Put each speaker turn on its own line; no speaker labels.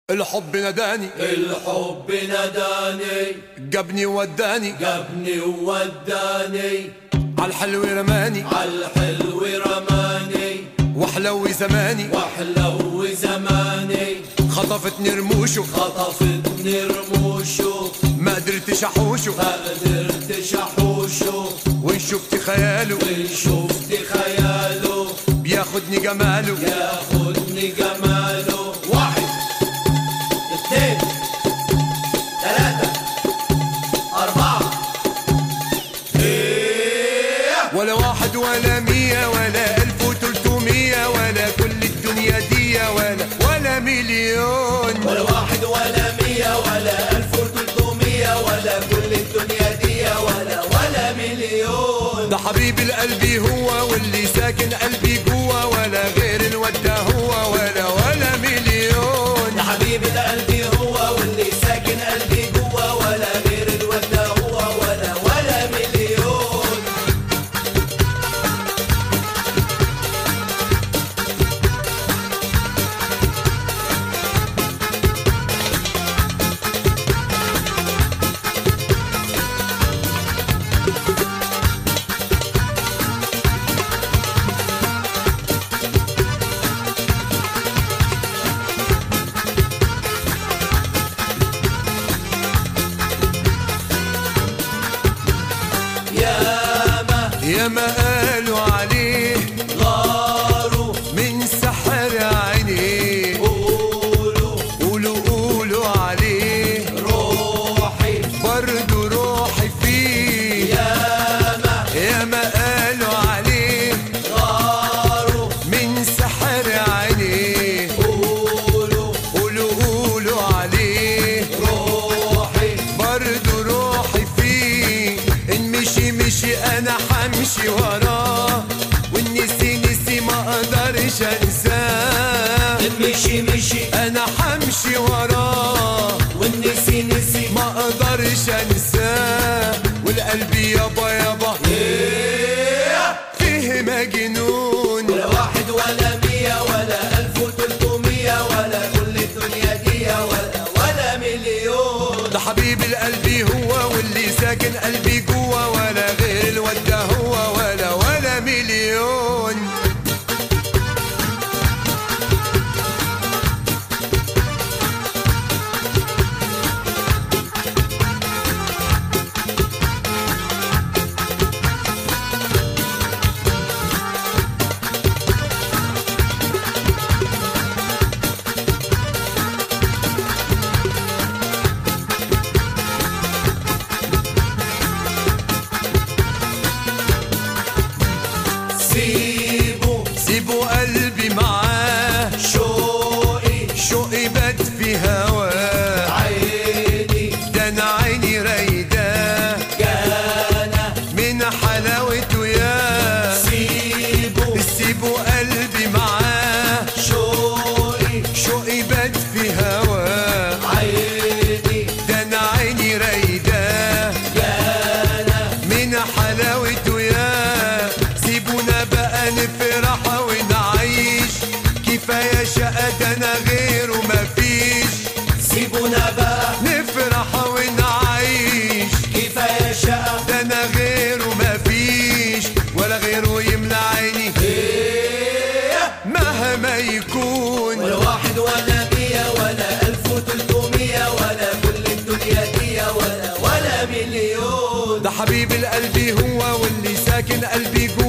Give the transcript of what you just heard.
الحب نداني
الحب نداني
جابني وداني
جابني ووداني
عالحلو رماني
عالحلو رماني
وحلو زماني
واحلو زماني
خطفتني رموشه
خطفتني رموشه
ما قدرتش احوشه
ما قدرتش احوشه
وان شفت خياله
وان شفت خياله
بياخدني جماله
ياخدني جماله واحد اثنين ثلاثة أربعة
ولا واحد ولا مية ولا ألف وتلتمية ولا كل الدنيا دي ولا ولا مليون
ولا واحد ولا مية ولا ألف وتلتمية ولا كل الدنيا دي ولا ولا مليون
ده حبيب القلب هو واللي ساكن قلبي جوا ولا غير الود ده هو ولا ولا مليون
يا حبيبي ده قلبي هو واللي ساكن قلبي جوا ولا غير الواد ده هو ولا ولا مليون ياما
يا ما قالوا عليه
غاروا
من سحر عينيه
قولوا
قولوا قولوا عليه
روحي
برضو روحي فيه
ياما
يا ما قالوا عليه
غاروا
من سحر عينيه
قولوا
قولوا قولوا عليه
روحي
برضو روحي فيه ان مشي مشي انا حمشي وراه وان نسي نسي ما اقدرش انساه
مشي مشي
انا حمشي وراه
والنسي نسي
ما اقدرش انساه والقلب يابا يابا فيه مجنون
ولا واحد ولا مية ولا ألف وتلتمية ولا كل الدنيا دي ولا ولا مليون
ده حبيب القلب هو واللي ساكن قلبي جوا ولا غير الود ده هو ولا ولا مليون
سيبوا
سيبوا قلبي معاه
شوقي
شوقي بات في هواه
عيني
ده انا عيني رايداه
جانا
من حلاوته يا
سيبوا
سيبوا قلبي معاه
شوقي
شوقي بات في هواه
عيني
ده انا عيني رايداه
جانا
من حلاوته يا سيبونا بقى نفرح ونعيش كفايه شقة ده انا غيره مفيش
سيبونا بقى
نفرح ونعيش
كفاية شقة
ده انا غيره مفيش ولا غيره يملى عيني مهما يكون
ولا واحد ولا مية ولا ألف وتلتمية ولا كل الدنيا دي ولا ولا مليون
ده حبيب القلب هو واللي ساكن قلبي جوا